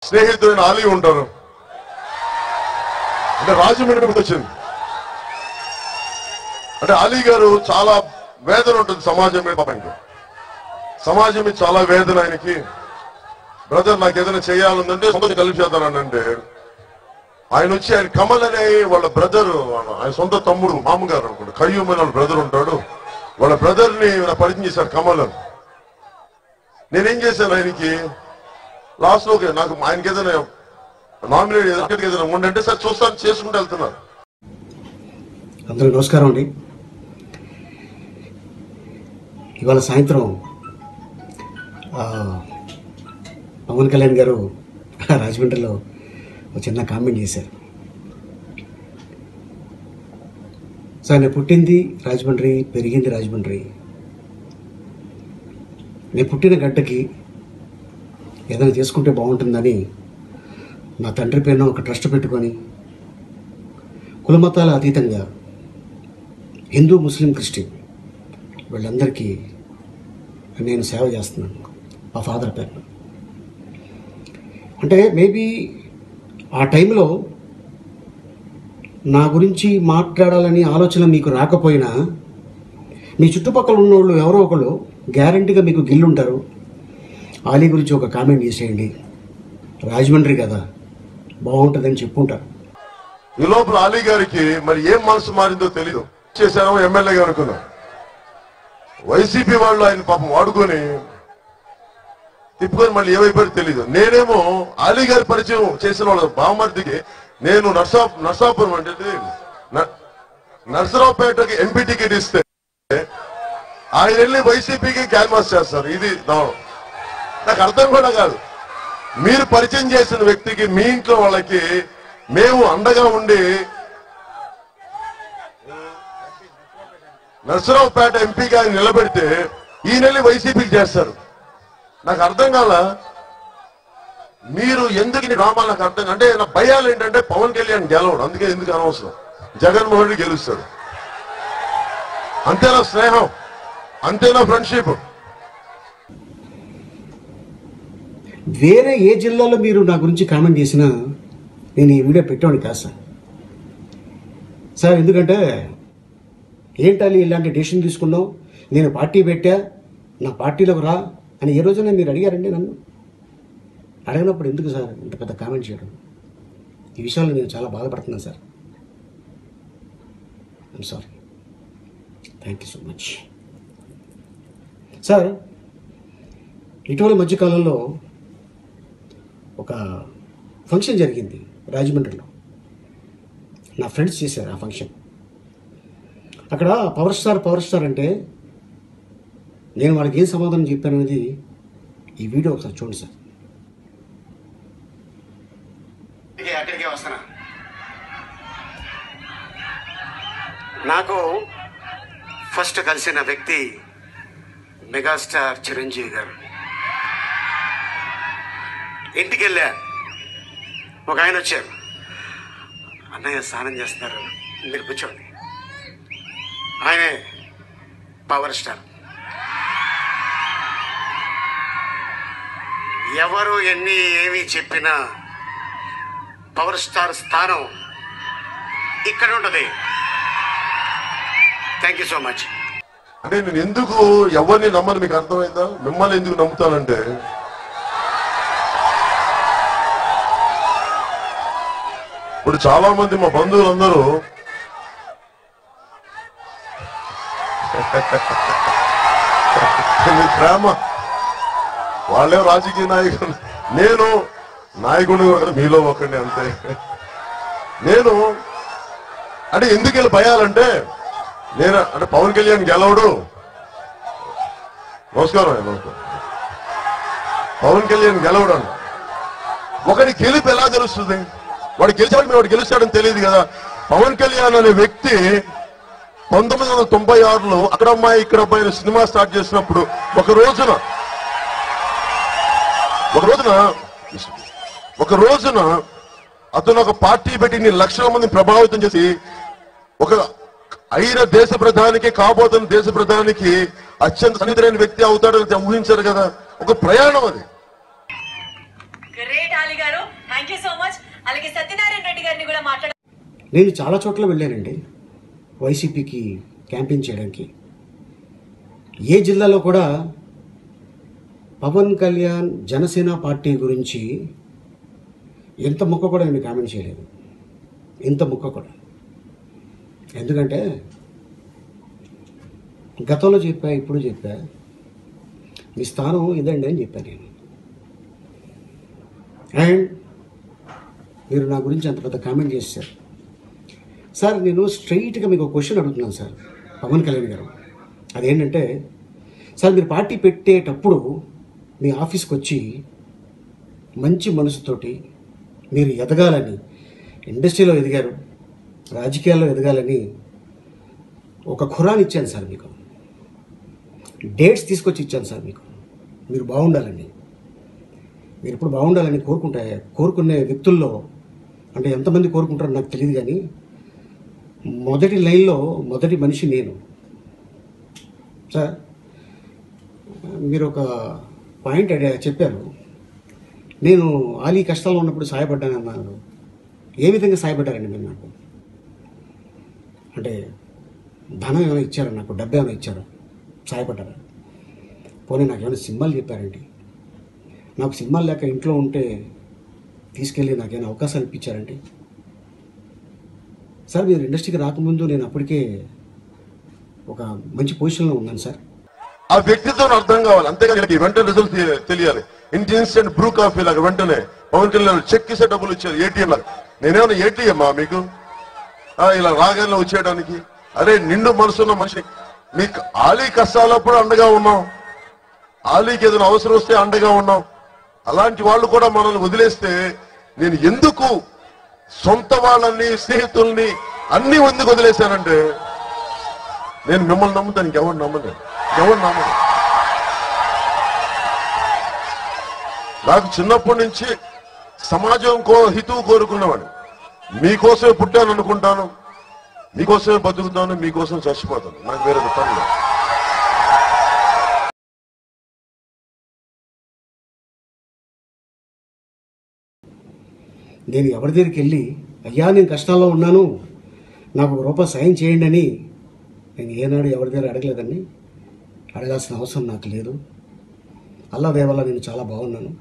స్నేహితుడైన అలీ ఉంటారు అంటే రాజమండ్రి వచ్చింది అంటే అలీ గారు చాలా వేదన ఉంటుంది సమాజం మీద పాపంకి సమాజం మీద చాలా వేదన ఆయనకి బ్రదర్ నాకు ఏదైనా చేయాలందంటే సొంత కలిపి చేద్దానంటే ఆయన వచ్చి ఆయన కమల్ అనే వాళ్ళ బ్రదర్ ఆయన సొంత తమ్ముడు మామగారు అనుకుంటా కయ్యూమ్ అని వాళ్ళ బ్రదర్ ఉంటాడు వాళ్ళ బ్రదర్ ని నా పరిచయం చేశారు కమల్ అని నేనేం చేశాను ఆయనకి లాస్ట్ లో ఒక- నాకు ఆయనకి ఏదైనా నామినేట్ ఏదైనా ఏదైనా ఉండంటే సార్ చూస్తాను చేసుకుంటూ వెళ్తున్నారు అందరికీ నమస్కారం అండి ఇవాళ సాయంత్రం ఆ, పవన్ కళ్యాణ్ గారు రాజమండ్రిలో ఒక చిన్న కామెంట్ చేశారు సార్ నేను పుట్టింది రాజమండ్రి పెరిగింది రాజమండ్రి నేను పుట్టిన గడ్డకి ఏదైనా చేసుకుంటే బాగుంటుందని నా తండ్రి పేరున ఒక ట్రస్ట్ పెట్టుకొని కులమతాల అతీతంగా హిందూ ముస్లిం క్రిస్టియన్ వీళ్ళందరికీ నేను సేవ చేస్తున్నాను మా ఫాదర్ పేరు అంటే మేబీ ఆ టైంలో నా గురించి మాట్లాడాలని ఆలోచన మీకు రాకపోయినా మీ చుట్టుపక్కల ఉన్న వాళ్ళు ఎవరో ఒకళ్ళు గ్యారంటీగా మీకు గిల్లుంటారు ఆలీ గురించి ఒక కామెంట్ చేసేయండి రాజమండ్రి కదా బాగుంటుందని చెప్పుంటారు ఈ లోపల అలీ గారికి మరి ఏం మనసు మారిందో తెలీదు చేశారో ఎమ్మెల్యేగా అనుకున్నా వైసీపీ వాళ్ళు ఆయన పాపం వాడుకొని తిప్పుకొని మళ్ళీ ఏమైపోయారో తెలీదు నేనేమో అలీ గారి పరిచయం చేసిన వాళ్ళ బామర్దికి నేను నర్సా నర్సాపురం అంటే న- నర్సరావుపేటకి ఎంపీ టికెట్ ఇస్తే ఆయన వెళ్ళి వైసీపీకి క్యాన్వాస్ చేస్తారు ఇది దారుణం. నాకు అర్థం కూడా కాదు మీరు పరిచయం చేసిన వ్యక్తికి మీ ఇంట్లో వాళ్ళకి మేము అండగా ఉండి నర్సరావుపేట ఎంపీగా ఆయన నిలబెడితే ఈ నెల వైసీపీకి చేస్తారు నాకు అర్థం కాల మీరు ఎందుకు ఈ డ్రామాలు నాకు అర్థం కాదు. అంటే నా భయాలు ఏంటంటే పవన్ కళ్యాణ్ గెలవడు అందుకే ఎందుకు అనవసరం జగన్మోహన్ రెడ్డి గెలుస్తాడు అంతేనా స్నేహం అంతేనా ఫ్రెండ్షిప్ వేరే ఏ జిల్లాలో మీరు నా గురించి కామెంట్ చేసినా నేను ఈ వీడియో పెట్టాను కాదు సార్ సార్ ఎందుకంటే ఏంటని ఇలాంటి డెసిషన్ తీసుకున్నావు నేను పార్టీ పెట్టా నా పార్టీలోకి రా అని ఏ రోజున మీరు అడిగారండి నన్ను అడిగినప్పుడు ఎందుకు సార్ ఇంత పెద్ద కామెంట్ చేయడం ఈ విషయంలో నేను చాలా బాధపడుతున్నాను sir I'm sorry thank you so much sir ఇటీవల మధ్యకాలంలో ఒక ఫంక్షన్ జరిగింది రాజమండ్రిలో నా ఫ్రెండ్స్ చేశారు ఆ ఫంక్షన్ అక్కడ పవర్ స్టార్ పవర్ స్టార్ అంటే నేను వాళ్ళకి ఏం సమాధానం చెప్పాను అనేది ఈ వీడియో ఒకసారి చూడండి సార్ అక్కడికే వస్తానా నాకు ఫస్ట్ కలిసిన వ్యక్తి మెగాస్టార్ చిరంజీవి గారు ఇంటికి వెళ్ళా ఒక ఆయన వచ్చారు అన్నయ్య స్నానం చేస్తున్నారు మీరు కూర్చోండి ఆయనే పవర్ స్టార్ ఎవరు ఎన్ని ఏమి చెప్పినా పవర్ స్టార్ స్థానం ఇక్కడ ఉంటుంది థ్యాంక్ యూ సో మచ్ అంటే నేను ఎందుకు ఎవరిని నమ్మను మీకు అర్థమైందా మిమ్మల్ని ఎందుకు నమ్ముతానంటే ఇప్పుడు చాలా మంది మా బంధువులందరూ మీ ప్రేమ వాళ్ళే రాజకీయ నాయకులు నేను నాయకుడు కూడా మీలో ఒకడిని అంతే నేను అంటే ఎందుకు వెళ్ళి భయాలంటే నేను అంటే పవన్ కళ్యాణ్ గెలవడు నమస్కారం అయ్యా, నమస్కారం పవన్ కళ్యాణ్ గెలవడు అంట. ఒకటి గెలుపు ఎలా తెలుస్తుంది వాడు గెలిచాడు మీరు వాడు గెలుస్తాడని తెలియదు కదా పవన్ కళ్యాణ్ అనే వ్యక్తి పంతొమ్మిది వందల తొంభై ఆరులో అక్కడ అమ్మాయి ఇక్కడ అమ్మాయి అనే సినిమా స్టార్ట్ చేసినప్పుడు ఒక రోజున ఒక రోజున ఒక రోజున అతను ఒక పార్టీ పెట్టి ఇన్ని లక్షల మందిని ప్రభావితం చేసి ఒక అయిన దేశ ప్రధానికి కాబోతున్న దేశ ప్రధానికి అత్యంత సన్నిధులైన వ్యక్తి అవుతాడని ఊహించారు కదా ఒక ప్రయాణం అది గ్రేట్ అలీ గారు అలాగే సత్యనారాయణ రెడ్డి గారిని కూడా మాట్లాడ నేను చాలా చోట్ల వెళ్ళానండి వైసీపీకి క్యాంపెయిన్ చేయడానికి ఏ జిల్లాలో కూడా పవన్ కళ్యాణ్ జనసేన పార్టీ గురించి ఎంత ముక్క కూడా నేను కామెంట్ చేయలేదు ఇంత ముక్క కూడా ఎందుకంటే గతంలో చెప్పా ఇప్పుడు చెప్పా మీ స్థానం ఇదండి అని చెప్పాను నేను అండ్ మీరు నా గురించి అంత పెద్ద కామెంట్ చేశారు సార్ నేను స్ట్రైట్గా మీకు ఒక క్వశ్చన్ అడుగుతున్నాను సార్ పవన్ కళ్యాణ్ గారు అదేంటంటే సార్ మీరు పార్టీ పెట్టేటప్పుడు మీ ఆఫీస్కి వచ్చి మంచి మనసుతోటి మీరు ఎదగాలని ఇండస్ట్రీలో ఎదిగారు రాజకీయాల్లో ఎదగాలని ఒక ఖురాన్ ఇచ్చాను సార్ మీకు డేట్స్ తీసుకొచ్చి ఇచ్చాను సార్ మీకు మీరు బాగుండాలని మీరు ఇప్పుడు బాగుండాలని కోరుకుంటే కోరుకునే వ్యక్తుల్లో అంటే ఎంతమంది కోరుకుంటారో నాకు తెలియదు కానీ మొదటి లైన్లో మొదటి మనిషి నేను సార్ మీరు ఒక పాయింట్ అడిగా చెప్పారు నేను ఆలీ కష్టాల్లో ఉన్నప్పుడు సహాయపడ్డాను అన్నారు ఏ విధంగా సహాయపడ్డారండి మీరు నాకు అంటే ధనం ఏమైనా ఇచ్చారా నాకు డబ్బు ఏమైనా ఇచ్చారా సహాయపడ్డారా పోనీ నాకు ఏమైనా సినిమాలు చెప్పారండి నాకు సినిమాలు లేక ఇంట్లో ఉంటే తీసుకెళ్ళి నాకేమైనా అవకాశాలు ఇప్పించారండి సార్ మీరు ఇండస్ట్రీకి రాకముందు నేను అప్పటికే ఒక మంచి పొజిషన్లో ఉన్నాను సార్ ఆ వ్యక్తితో అర్థం కావాలి అంతేగాని వీళ్ళకి వెంటనే రిజల్ట్ తెలియాలి ఇన్స్టెంట్ బ్రూ కాఫీ లాగా వెంటనే పవన్ కళ్యాణ్ చెక్ ఇస్తే డబ్బులు ఇచ్చారు ఏటీఎం లాగా నేనేమన్నా ఏటీఎం మీకు ఆ, ఇలా రాగానే వచ్చేయడానికి అరే నిండు మనసున్న మనిషి మీకు ఆలీ కష్టాలప్పుడు అండగా ఉన్నాం ఆలీకి ఏదైనా అవసరం వస్తే అండగా ఉన్నాం అలాంటి వాళ్ళు కూడా మనల్ని వదిలేస్తే నేను ఎందుకు సొంత వాళ్ళని స్నేహితుల్ని అన్ని ఎందుకు వదిలేశానంటే నేను మిమ్మల్ని నమ్ముతాను ఇంకెవరు నమ్మను ఎవరు నమ్మను నాకు చిన్నప్పటి నుంచి సమాజం కో హితువు కోరుకున్నవాడు మీకోసమే పుట్టాను అనుకుంటాను మీకోసమే బతుకుతాను మీకోసం చచ్చిపోతాను నాకు వేరే పని లేదు నేను ఎవరి దగ్గరికి వెళ్ళి అయ్యా నేను కష్టాల్లో ఉన్నాను నాకు ఒక రూపాయి సాయం చేయండి అని నేను ఏనాడు ఎవరి దగ్గర అడగలేదండి అడగాల్సిన అవసరం నాకు లేదు అల్లా దేవల్ల నేను చాలా బాగున్నాను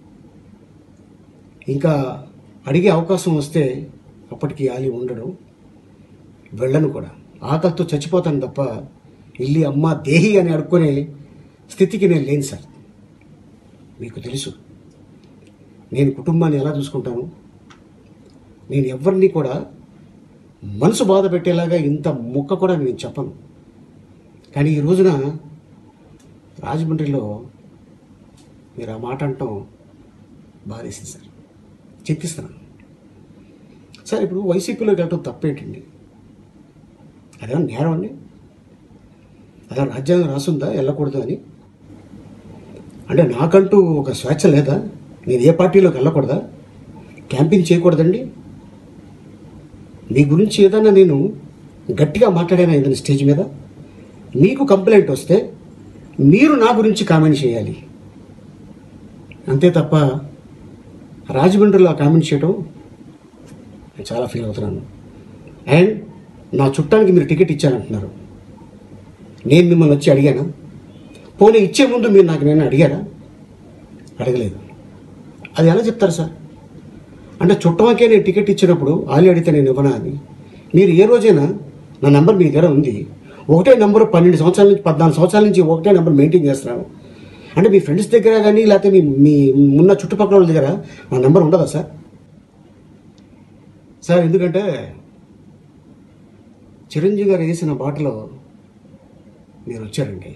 ఇంకా అడిగే అవకాశం వస్తే అప్పటికి ఆలి ఉండడు వెళ్ళను కూడా ఆకలితో చచ్చిపోతాను తప్ప ఇల్లి అమ్మ దేహి అని అడుక్కునే స్థితికి నేను లేను సార్ మీకు తెలుసు నేను కుటుంబాన్ని ఎలా చూసుకుంటాను నేను ఎవరిని కూడా మనసు బాధ పెట్టేలాగా ఇంత ముక్క కూడా నేను చెప్పను కానీ ఈ రోజున రాజమండ్రిలో మీరు ఆ మాట అంటాం బాధేసింది సార్ చింతిస్తున్నాను సార్ ఇప్పుడు వైసీపీలోకి వెళ్ళటం తప్పేంటండి అదేమన్నా నేరం అండి అదే రాజ్యాంగం రాసుందా వెళ్ళకూడదు అని అంటే నాకంటూ ఒక స్వేచ్ఛ లేదా నేను ఏ పార్టీలోకి వెళ్ళకూడదా క్యాంపింగ్ చేయకూడదండి మీ గురించి ఏదైనా నేను గట్టిగా మాట్లాడాను ఏదైనా స్టేజ్ మీద మీకు కంప్లైంట్ వస్తే మీరు నా గురించి కామెంట్ చేయాలి అంతే తప్ప రాజమండ్రిలో ఆ కామెంట్ చేయడం నేను చాలా ఫీల్ అవుతున్నాను అండ్ నా చుట్టానికి మీరు టికెట్ ఇచ్చారంటున్నారు నేను మిమ్మల్ని వచ్చి అడిగానా పోనీ ఇచ్చే ముందు మీరు నాకు నేను అడిగారా అడగలేదు అది ఎలా చెప్తారు సార్ అంటే చుట్టమకే నేను టికెట్ ఇచ్చినప్పుడు ఆలి అడిగితే నేను ఇవ్వనా అని మీరు ఏ రోజైనా నా నెంబర్ మీ దగ్గర ఉంది ఒకటే నెంబర్ పన్నెండు సంవత్సరాల నుంచి పద్నాలుగు సంవత్సరాల నుంచి ఒకటే నెంబర్ మెయింటైన్ చేస్తున్నాను అంటే మీ ఫ్రెండ్స్ దగ్గర కానీ లేకపోతే మీ మీ ఉన్న చుట్టుపక్కల వాళ్ళ దగ్గర నా నెంబర్ ఉండదా సార్ సార్ ఎందుకంటే చిరంజీవి గారు వేసిన బాటలో మీరు వచ్చారండి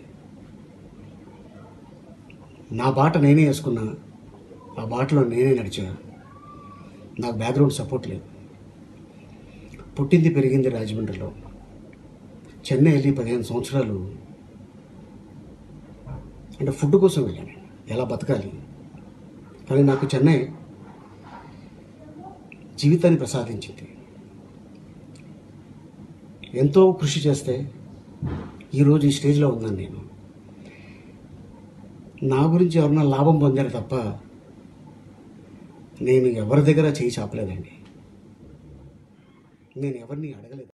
నా బాట నేనే వేసుకున్నా ఆ బాటలో నేనే నడిచా నాకు బ్యాక్గ్రౌండ్ సపోర్ట్ లేదు పుట్టింది పెరిగింది రాజమండ్రిలో చెన్నై వెళ్ళి పదిహేను సంవత్సరాలు అంటే ఫుడ్ కోసం వెళ్ళాను ఎలా బతకాలి కానీ నాకు చెన్నై జీవితాన్ని ప్రసాదించింది ఎంతో కృషి చేస్తే ఈరోజు ఈ స్టేజ్లో ఉన్నాను నేను నా గురించి ఎవరన్నా లాభం పొందారు తప్ప నేను ఎవరి దగ్గర చేయి చాపలేదండి నేను ఎవరిని అడగలేదు